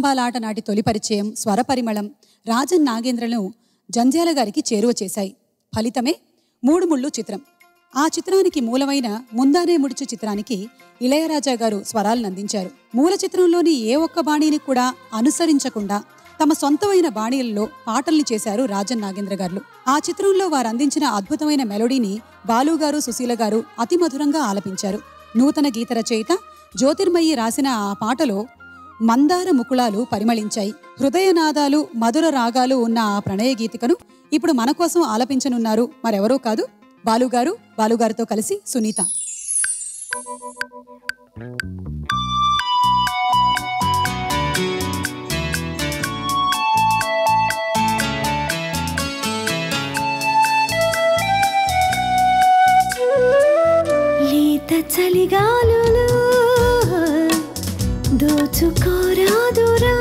తంబాలాట నాటి తొలి పరిచయం స్వరపరిమళం రాజన్ నాగేంద్రను జంధ్యాల గారికి చేరువ చేశాయి ఫలితమే మూడు ముళ్ళు చిత్రం ఆ చిత్రానికి మూలమైన ముందానే ముడుచు చిత్రానికి ఇళయరాజా గారు స్వరాలను అందించారు మూల చిత్రంలోని ఏ ఒక్క బాణీని కూడా అనుసరించకుండా తమ సొంతమైన బాణీలలో పాటల్ని చేశారు రాజన్ నాగేంద్ర గారు ఆ చిత్రంలో వారు అందించిన అద్భుతమైన మెలోడీని బాలు గారు సుశీల గారు అతి మధురంగా ఆలపించారు నూతన గీత రచయిత జ్యోతిర్మయి రాసిన ఆ పాటలో మందార ముకుళాలు పరిమళించాయి హృదయనాదాలు మధుర రాగాలు ఉన్న ఆ ప్రణయ గీతికను ఇప్పుడు మన కోసం ఆలపించనున్నారు మరెవరూ కాదు బాలుగారు బాలుగారితో కలిసి సునీత లేత చలిగాలులు దోచుకోరాదురా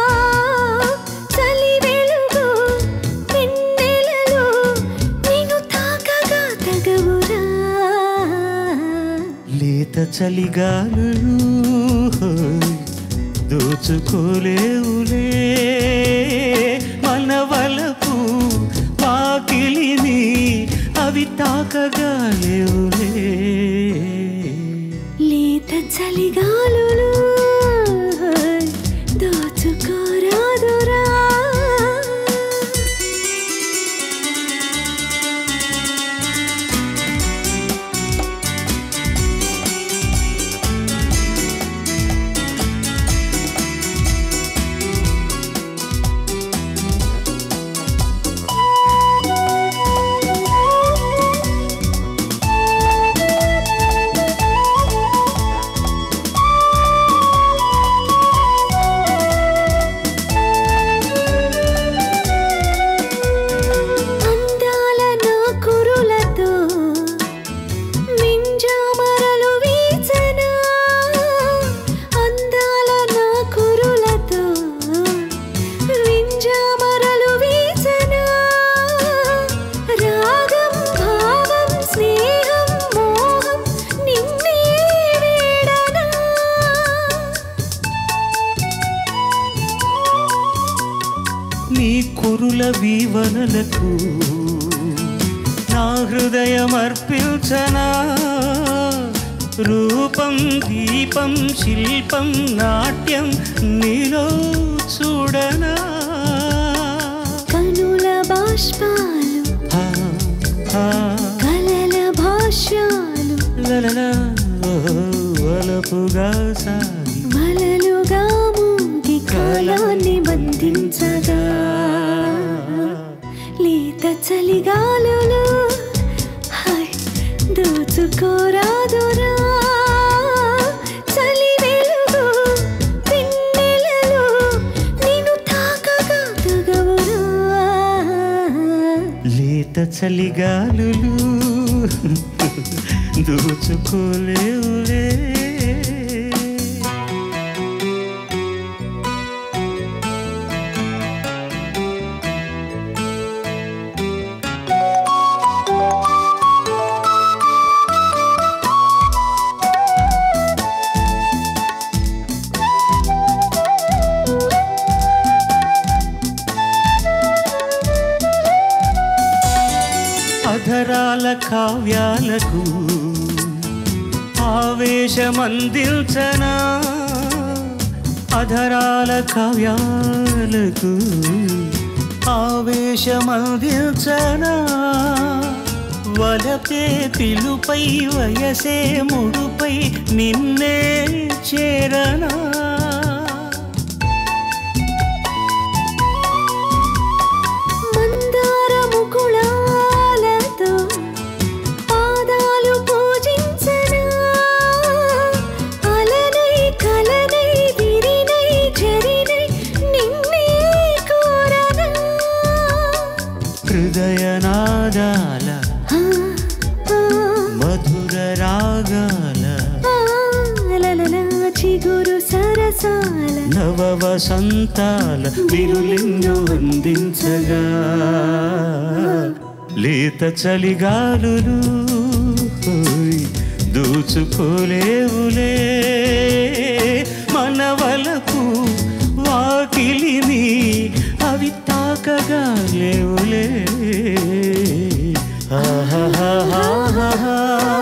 చలి వెలుగు వెన్నెలలో నిన్ను తాకగా తగవురా లేత చలిగాలు దోచుకోలేవులే మనవలపు వాకిలిని అవి తాకగాలేవులే లేత చలిగాలులు దోచుకోరాదురా అందాల నా కురులతో మింజామరలు వీచనా అందాల నా కురులతో మింజామరలు వీచనా రాగం భావం స్నేహం మోహం నిన్నే వేడనా నీ కురుల వీవనలకు నా హృదయం అర్పించనా రూపం దీపం శిల్పం నాట్యం నీలో చూడనా కనుల బాష్పాలు హా, హా, కలల భాష్యాలు లలలా, ఓ, వలపుగా సాగి మలలుగా మూగి కాలాన్ని బంధించగా లేత చలిగాలులు హై, దోచుకోరాదురా చలి వెలుగు పిన్నెలలో నిన్ను తాకగా తగవురా లేత చలిగాలులు దోచుకోలేవులే అధరాల కావ్యాలకు ఆవేశమందించనా అధరాల కావ్యాలకు ఆవేశమందించనా వలపే పిలుపై వయసే ముడుపై నిన్నే చేరనా మందార ముకుళాలతో పాదాలు పూజించనా అలనై కలనై విరినై జరినై నిన్నే కోరనా హృదయనాదాల ఆ, ఆ, మధుర రాగాల ఆ, లలలా చిగురు సరసాల నవ వసంతాల విరులెన్నో అందించగా లేత చలిగాలులు హోయ్, దోచుకోలేవులే మనవలకు వారు కాలేవులే ఆహాహాహాహా.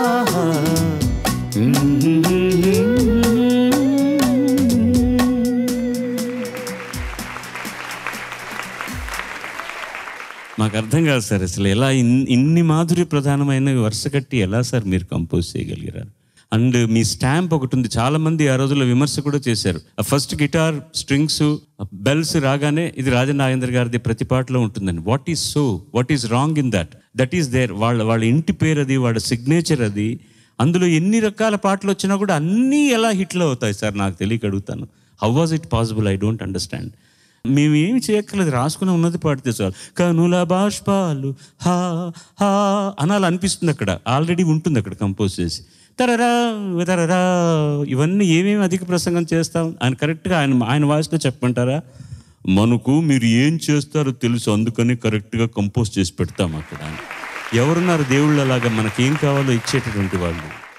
మాకు అర్థం కాదు సార్ అసలు ఎలా ఇన్- ఇన్ని మాధుర్య ప్రధానమైన వరుస కట్టి ఎలా సార్ మీరు కంపోజ్ చేయగలిగారు అండ్ మీ స్టాంప్ ఒకటి ఉంది చాలా మంది ఆ రోజుల్లో విమర్శ కూడా చేశారు ఆ ఫస్ట్ గిటార్ స్ట్రింగ్స్ బెల్స్ రాగానే ఇది రాజనాగేంద్ర గారిది ప్రతి పాటలో ఉంటుందండి what is so what is wrong in that that is there వాళ్ళ వాళ్ళ ఇంటి పేరు అది వాళ్ళ సిగ్నేచర్ అది అందులో ఎన్ని రకాల పాటలు వచ్చినా కూడా అన్నీ ఎలా హిట్లు అవుతాయి సార్ నాకు తెలియక అడుగుతాను how was it possible I don't understand మేము ఏమి చేయక్కర్లేదు రాసుకుని ఉన్నది పాడితే చాలు కనుల బాష్పాలు హా హా అనాలి అనిపిస్తుంది అక్కడ ఆల్రెడీ ఉంటుంది అక్కడ కంపోజ్ చేసి తరరా తరరా ఇవన్నీ ఏమేమి అధిక ప్రసంగం చేస్తాం ఆయన కరెక్ట్గా ఆయన ఆయన వాయిస్లో చెప్పమంటారా మనకు మీరు ఏం చేస్తారో తెలుసు అందుకని కరెక్ట్గా కంపోజ్ చేసి పెడతాం అక్కడ ఎవరున్నారు దేవుళ్ళు అలాగా మనకేం కావాలో ఇచ్చేటటువంటి వాళ్ళు